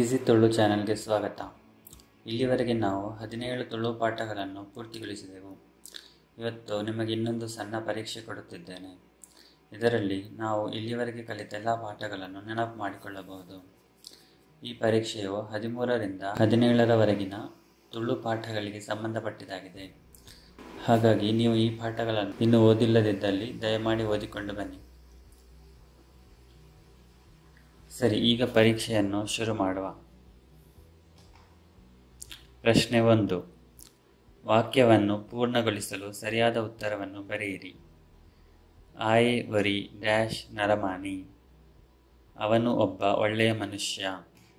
easy Tulu ಚಾನಲ್ಗೆ ಸ್ವಾಗತ ಇಲ್ಲಿವರೆಗೆ ನಾವು ಹದಿನೇಳು ತುಳು ಪಾಠಗಳನ್ನು ಪೂರ್ತಿಗೊಳಿಸಿದೆವು ಇವತ್ತು ನಿಮಗೆ ಇನ್ನೊಂದು ಸಣ್ಣ ಪರೀಕ್ಷೆ ಕೊಡುತ್ತಿದ್ದೇನೆ ಇದರಲ್ಲಿ ನಾವು ಇಲ್ಲಿವರೆಗೆ ಕಲಿತ ಎಲ್ಲ ಪಾಠಗಳನ್ನು ನೆನಪು ಮಾಡಿಕೊಳ್ಳಬಹುದು ಈ ಪರೀಕ್ಷೆಯು ಹದಿಮೂರರಿಂದ ಹದಿನೇಳರವರೆಗಿನ ತುಳು ಪಾಠಗಳಿಗೆ ಸಂಬಂಧಪಟ್ಟಿದ್ದಾಗಿದೆ ಹಾಗಾಗಿ ನೀವು ಈ ಪಾಠಗಳನ್ನು ಇನ್ನೂ ಓದಿಲ್ಲದಿದ್ದಲ್ಲಿ ದಯಮಾಡಿ ಓದಿಕೊಂಡು ಬನ್ನಿ ಸರಿ ಈಗ ಪರೀಕ್ಷೆಯನ್ನು ಶುರು ಮಾಡುವ ಪ್ರಶ್ನೆ ಒಂದು ವಾಕ್ಯವನ್ನು ಪೂರ್ಣಗೊಳಿಸಲು ಸರಿಯಾದ ಉತ್ತರವನ್ನು ಬರೆಯಿರಿ ಆಯ್ ವರಿ ಡ್ಯಾಶ್ ನರಮಾನಿ ಅವನು ಒಬ್ಬ ಒಳ್ಳೆಯ ಮನುಷ್ಯ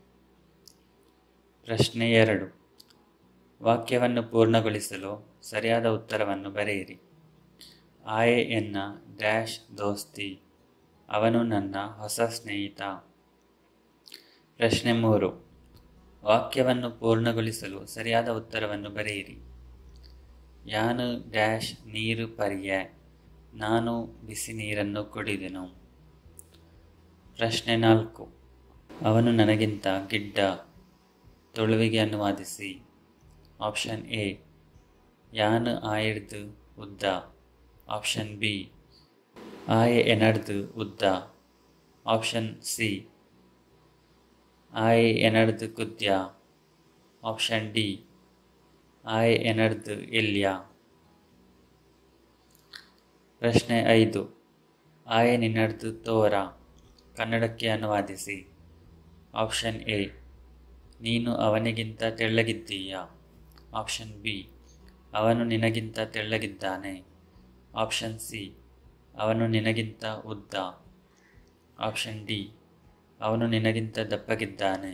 ಪ್ರಶ್ನೆ ಎರಡು ವಾಕ್ಯವನ್ನು ಪೂರ್ಣಗೊಳಿಸಲು ಸರಿಯಾದ ಉತ್ತರವನ್ನು ಬರೆಯಿರಿ ಆಯೆ ಎನ್ನ ಡ್ಯಾಶ್ ದೋಸ್ತಿ ಅವನು ನನ್ನ ಹೊಸ ಸ್ನೇಹಿತ ಪ್ರಶ್ನೆ ಮೂರು ವಾಕ್ಯವನ್ನು ಪೂರ್ಣಗೊಳಿಸಲು ಸರಿಯಾದ ಉತ್ತರವನ್ನು ಬರೆಯಿರಿ ಯಾನು ಡ್ಯಾಶ್ ನೀರು ಪರ್ಯ ನಾನು ಬಿಸಿ ನೀರನ್ನು ಕುಡಿದೆನು ಪ್ರಶ್ನೆ ನಾಲ್ಕು ಅವನು ನನಗಿಂತ ಗಿಡ್ಡ ತುಳುವಿಗೆ ಅನುವಾದಿಸಿ ಆಪ್ಷನ್ ಎ ಯಾನು ಆಯಿಡ್ದು ಉದ್ದ ಆಪ್ಷನ್ ಬಿ ಆಯೆ ಎನಡ್ದು ಉದ್ದ ಆಪ್ಷನ್ ಸಿ ಆಯ್ ಎನಡ್ದು ಕುದ್ಯ ಆಪ್ಷನ್ ಡಿ ಆಯ್ ಎನಡ್ದು ಎಲ್ಯ ಪ್ರಶ್ನೆ ಐದು ಆಯ್ ನಿನ್ನಡ್ದು ತೋರ ಕನ್ನಡಕ್ಕೆ ಅನುವಾದಿಸಿ ಆಪ್ಷನ್ ಎ ನೀನು ಅವನಿಗಿಂತ ತೆಳ್ಳಗಿದ್ದೀಯ ಆಪ್ಷನ್ ಬಿ ಅವನು ನಿನಗಿಂತ ತೆಳ್ಳಗಿದ್ದಾನೆ ಆಪ್ಷನ್ ಸಿ ಅವನು ನಿನಗಿಂತ ಉದ್ದ ಆಪ್ಷನ್ ಡಿ ಅವನು ನಿನಗಿಂತ ದಪ್ಪಗಿದ್ದಾನೆ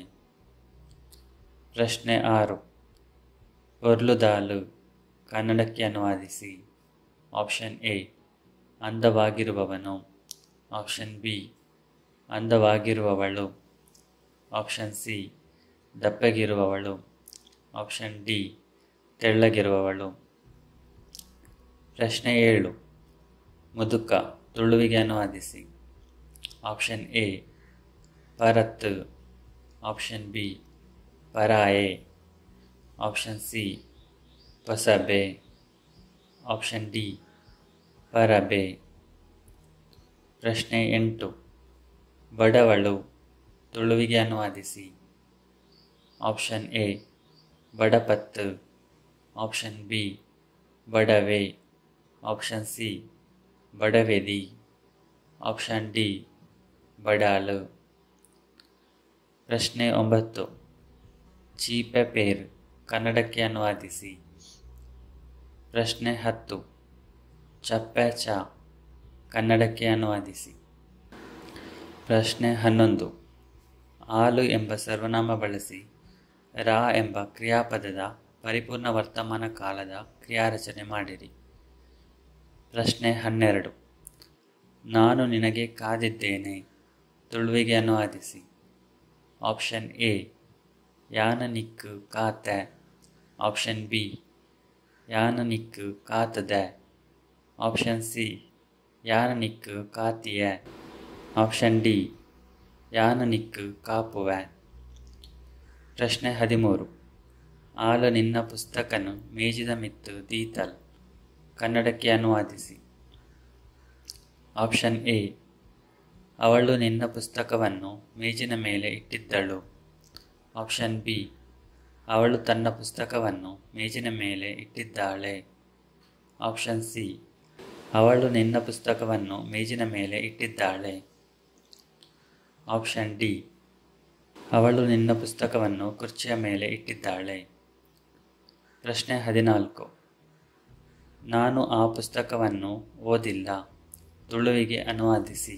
ಪ್ರಶ್ನೆ ಆರು ಪೊರ್ಲುದಾಲು ಕನ್ನಡಕ್ಕೆ ಅನುವಾದಿಸಿ ಆಪ್ಷನ್ ಎ ಅಂದವಾಗಿರುವವನು ಆಪ್ಷನ್ ಬಿ ಅಂದವಾಗಿರುವವಳು ಆಪ್ಷನ್ ಸಿ ದಪ್ಪಗಿರುವವಳು ಆಪ್ಷನ್ ಡಿ ತೆಳ್ಳಗಿರುವವಳು ಪ್ರಶ್ನೆ ಏಳು ಮುದುಕ ತುಳುವಿಗೆ ಅನುವಾದಿಸಿ ಆಪ್ಷನ್ ಎ ಪರತ್ ಆಪ್ಷನ್ ಬಿ ಪರಾಯೆ ಆಪ್ಷನ್ ಸಿ ಪಸಬೆ ಆಪ್ಷನ್ ಡಿ ಪರಬೆ ಪ್ರಶ್ನೆ ಎಂಟು ಬಡವಳು ತುಳುವಿಗೆ ಅನುವಾದಿಸಿ ಆಪ್ಷನ್ ಎ ಬಡಪತ್ತು ಆಪ್ಷನ್ ಬಿ ಬಡವೆ ಆಪ್ಷನ್ ಸಿ ಬಡವೆದಿ ಆಪ್ಷನ್ ಡಿ ಬಡಾಲು ಪ್ರಶ್ನೆ ಒಂಬತ್ತು ಚೀಪೆ ಪೇರ್ ಕನ್ನಡಕ್ಕೆ ಅನುವಾದಿಸಿ ಪ್ರಶ್ನೆ ಹತ್ತು ಚಪ್ಪೆ ಚಾ ಕನ್ನಡಕ್ಕೆ ಅನುವಾದಿಸಿ ಪ್ರಶ್ನೆ ಹನ್ನೊಂದು ಹಾಲು ಎಂಬ ಸರ್ವನಾಮ ಬಳಸಿ ರಾ ಎಂಬ ಕ್ರಿಯಾಪದದ ಪರಿಪೂರ್ಣ ವರ್ತಮಾನ ಕಾಲದ ಕ್ರಿಯಾರಚನೆ ಮಾಡಿರಿ ಪ್ರಶ್ನೆ ಹನ್ನೆರಡು ನಾನು ನಿನಗೆ ಕಾದಿದ್ದೇನೆ ತುಳುವಿಗೆ ಅನುವಾದಿಸಿ ಆಪ್ಷನ್ ಎ ಯಾನ ನಿಕ್ಕು ಕಾತೆ ಆಪ್ಷನ್ ಬಿ ಯಾನ ನಿಕ್ಕು ಕಾತದೆ ಆಪ್ಷನ್ ಸಿ ಯಾನ ನಿಕ್ಕು ಕಾತಿಯ ಆಪ್ಷನ್ ಡಿ ಯಾನ ನಿಕ್ಕು ಕಾಪುವೆ ಪ್ರಶ್ನೆ ಹದಿಮೂರು ಆಲು ನಿನ್ನ ಪುಸ್ತಕನು ಮೇಜಿದ ಮಿತ್ತು ದೀತಲ್ ಕನ್ನಡಕ್ಕೆ ಅನುವಾದಿಸಿ ಆಪ್ಷನ್ ಎ ಅವಳು ನಿನ್ನ ಪುಸ್ತಕವನ್ನು ಮೇಜಿನ ಮೇಲೆ ಇಟ್ಟಿದ್ದಳು ಆಪ್ಷನ್ ಬಿ ಅವಳು ತನ್ನ ಪುಸ್ತಕವನ್ನು ಮೇಜಿನ ಮೇಲೆ ಇಟ್ಟಿದ್ದಾಳೆ ಆಪ್ಷನ್ ಸಿ ಅವಳು ನಿನ್ನ ಪುಸ್ತಕವನ್ನು ಮೇಜಿನ ಮೇಲೆ ಇಟ್ಟಿದ್ದಾಳೆ ಆಪ್ಷನ್ ಡಿ ಅವಳು ನಿನ್ನ ಪುಸ್ತಕವನ್ನು ಕುರ್ಚಿಯ ಮೇಲೆ ಇಟ್ಟಿದ್ದಾಳೆ ಪ್ರಶ್ನೆ ಹದಿನಾಲ್ಕು ನಾನು ಆ ಪುಸ್ತಕವನ್ನು ಓದಿಲ್ಲ ತುಳುವಿಗೆ ಅನುವಾದಿಸಿ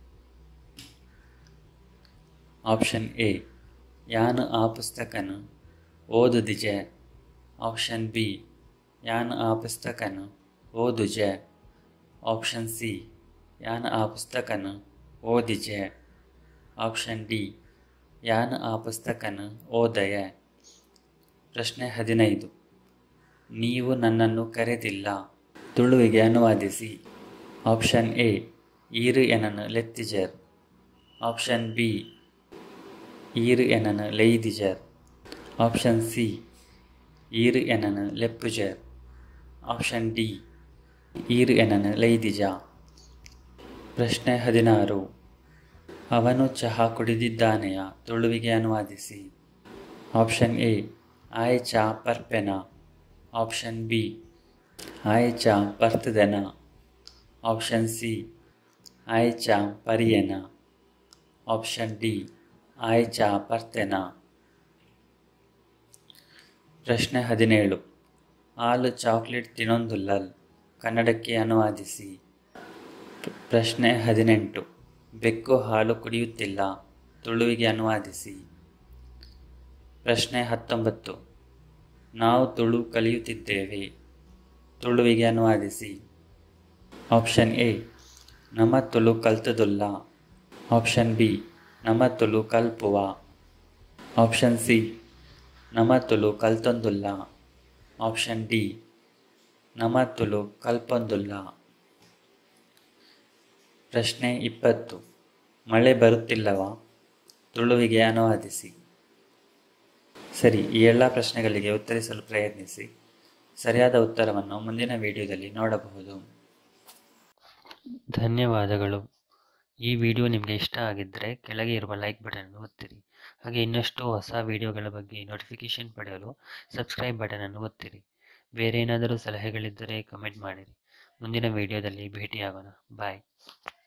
ಆಪ್ಷನ್ ಎ ಯಾನು ಆ ಪುಸ್ತಕನು ಓದುದಿಜೆ ಆಪ್ಷನ್ ಬಿ ಯಾನು ಆ ಪುಸ್ತಕನು ಓದುಜೆ ಆಪ್ಷನ್ ಸಿ ಯಾನು ಆ ಪುಸ್ತಕನು ಓದಿಜೆ ಆಪ್ಷನ್ ಡಿ ಯಾನು ಆ ಪುಸ್ತಕನು ಓದಯ ಪ್ರಶ್ನೆ ಹದಿನೈದು ನೀವು ನನ್ನನ್ನು ಕರೆದಿಲ್ಲ ತುಳುವಿಗೆ ಅನುವಾದಿಸಿ ಆಪ್ಷನ್ ಎ ಈರು ಎನನು ಲೆತ್ತಿಜರ್ ಆಪ್ಷನ್ ಬಿ ಈರ್ ಎನನ ಲೈದಿಜರ್ ಆಪ್ಷನ್ ಸಿ ಈರ್ ಎನನ ಲೆಪ್ಪುಜರ್ ಆಪ್ಷನ್ ಡಿ ಈರ್ ಎನನ ಲೈದಿಜ ಪ್ರಶ್ನೆ ಹದಿನಾರು ಅವನು ಚಹಾ ಕುಡಿದಿದ್ದಾನೆಯ ತುಳುವಿಗೆ ಅನುವಾದಿಸಿ ಆಪ್ಷನ್ ಎ ಆಯ್ ಚಾ ಪರ್ಪೆನ ಆಪ್ಷನ್ ಬಿ ಆಯ್ ಚಾ ಪರ್ತದೆನ ಆಪ್ಷನ್ ಸಿ ಆಯ್ ಚಾ ಪರಿಯೆನ ಆಪ್ಷನ್ ಡಿ ಆಯ್ ಚಾ ಪರ್ತೆನ ಪ್ರಶ್ನೆ ಹದಿನೇಳು ಹಾಲು ಚಾಕ್ಲೇಟ್ ತಿನ್ನೊಂದುಲ್ಲಲ್ ಕನ್ನಡಕ್ಕೆ ಅನುವಾದಿಸಿ ಪ್ರಶ್ನೆ ಹದಿನೆಂಟು ಬೆಕ್ಕು ಹಾಲು ಕುಡಿಯುತ್ತಿಲ್ಲ ತುಳುವಿಗೆ ಅನುವಾದಿಸಿ ಪ್ರಶ್ನೆ ಹತ್ತೊಂಬತ್ತು ನಾವು ತುಳು ಕಲಿಯುತ್ತಿದ್ದೇವೆ ತುಳುವಿಗೆ ಅನುವಾದಿಸಿ ಆಪ್ಷನ್ ಎ ನಮ್ಮ ತುಳು ಕಲ್ತದುಲ್ಲ ಆಪ್ಷನ್ ಬಿ ನಮ್ಮ ತುಳು ಕಲ್ಪುವ ಆಪ್ಷನ್ ಸಿ ನಮ್ಮ ತುಳು ಕಲ್ತೊಂದುಲ್ಲ ಆಪ್ಷನ್ ಡಿ ನಮ್ಮ ತುಳು ಕಲ್ಪೊಂದುಲ್ಲ ಪ್ರಶ್ನೆ ಇಪ್ಪತ್ತು ಮಳೆ ಬರುತ್ತಿಲ್ಲವಾ ತುಳುವಿಗೆ ಅನುವಾದಿಸಿ ಸರಿ ಈ ಎಲ್ಲ ಪ್ರಶ್ನೆಗಳಿಗೆ ಉತ್ತರಿಸಲು ಪ್ರಯತ್ನಿಸಿ ಸರಿಯಾದ ಉತ್ತರವನ್ನು ಮುಂದಿನ ವಿಡಿಯೋದಲ್ಲಿ ನೋಡಬಹುದು ಧನ್ಯವಾದಗಳು ಈ ವಿಡಿಯೋ ನಿಮಗೆ ಇಷ್ಟ ಆಗಿದ್ದರೆ ಕೆಳಗೆ ಇರುವ ಲೈಕ್ ಬಟನನ್ನು ಒತ್ತಿರಿ ಹಾಗೆ ಇನ್ನಷ್ಟು ಹೊಸ ವಿಡಿಯೋಗಳ ಬಗ್ಗೆ ನೋಟಿಫಿಕೇಷನ್ ಪಡೆಯಲು ಸಬ್ಸ್ಕ್ರೈಬ್ ಬಟನನ್ನು ಒತ್ತಿರಿ ಬೇರೆ ಏನಾದರೂ ಸಲಹೆಗಳಿದ್ದರೆ ಕಮೆಂಟ್ ಮಾಡಿರಿ ಮುಂದಿನ ವಿಡಿಯೋದಲ್ಲಿ ಭೇಟಿಯಾಗೋಣ ಬಾಯ್